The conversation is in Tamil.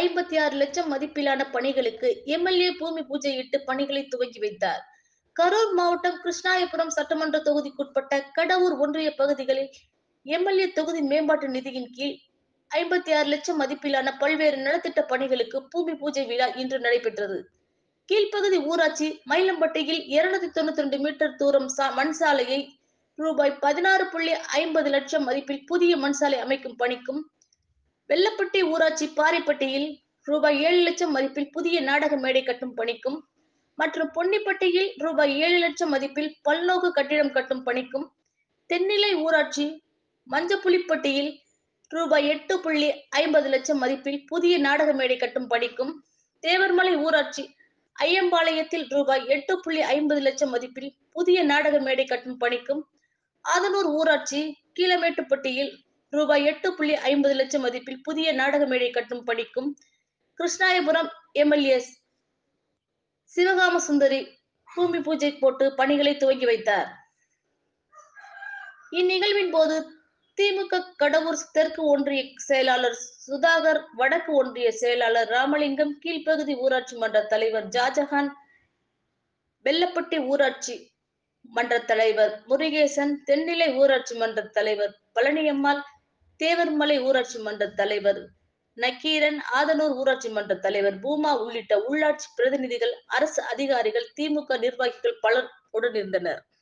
ஐம்பத்தி ஆறு லட்சம் மதிப்பிலான பணிகளுக்கு எம்எல்ஏ பூமி பூஜையிட்டு பணிகளை துவங்கி வைத்தார் கரூர் மாவட்டம் கிருஷ்ணாயபுரம் சட்டமன்ற தொகுதிக்குட்பட்ட கடவூர் ஒன்றிய பகுதிகளில் எம்எல்ஏ தொகுதி மேம்பாட்டு நிதியின் கீழ் ஐம்பத்தி ஆறு லட்சம் மதிப்பிலான பல்வேறு நலத்திட்ட பணிகளுக்கு பூமி பூஜை விழா இன்று நடைபெற்றது கீழ்ப்பகுதி ஊராட்சி மயிலம்பட்டியில் இருநூத்தி தொண்ணூத்தி ரெண்டு மீட்டர் தூரம் சா- மண் சாலையை ரூபாய் பதினாறு புள்ளி ஐம்பது லட்சம் மதிப்பில் புதிய மண் சாலை அமைக்கும் பணிக்கும் வெள்ளப்பட்டி ஊராட்சி பாரிப்பட்டியில் ரூபாய் ஏழு லட்சம் மதிப்பில் புதிய நாடக மேடை கட்டும் பணிக்கும் மற்றும் பொன்னிப்பட்டியில் ரூபாய் ஏழு லட்சம் மதிப்பில் பல்நோக்கு கட்டிடம் கட்டும் பணிக்கும் தென்னிலை ஊராட்சி மஞ்சப்புலிப்பட்டியில் ரூபாய் எட்டு புள்ளி ஐம்பது லட்சம் மதிப்பில் புதிய நாடக மேடை கட்டும் பணிக்கும் தேவர்மலை ஊராட்சி ஐயம்பாளையத்தில் ரூபாய் எட்டு புள்ளி ஐம்பது லட்சம் மதிப்பில் புதிய நாடக மேடை கட்டும் பணிக்கும் ஆதனூர் ஊராட்சி கீழமேட்டுப்பட்டியில் ரூபாய் எட்டு புள்ளி ஐம்பது லட்சம் மதிப்பில் புதிய நாடக மேடை கட்டும் பணிக்கும் கிருஷ்ணாயபுரம் எம்எல்ஏ சிவகாம சுந்தரி பூமி பூஜை போட்டு பணிகளை துவங்கி வைத்தார் இந்நிகழ்வின் போது திமுக கடவூர் தெற்கு ஒன்றிய செயலாளர் சுதாகர் வடக்கு ஒன்றிய செயலாளர் ராமலிங்கம் கீழ்ப்பகுதி ஊராட்சி மன்ற தலைவர் ஜாஜஹான் வெள்ளப்பட்டி ஊராட்சி மன்ற தலைவர் முருகேசன் தென்னிலை ஊராட்சி மன்ற தலைவர் பழனியம்மாள் தேவர்மலை ஊராட்சி மன்ற தலைவர் நக்கீரன் ஆதனூர் ஊராட்சி மன்ற தலைவர் பூமா உள்ளிட்ட உள்ளாட்சி பிரதிநிதிகள் அரசு அதிகாரிகள் திமுக நிர்வாகிகள் பலர் உடனிருந்தனர்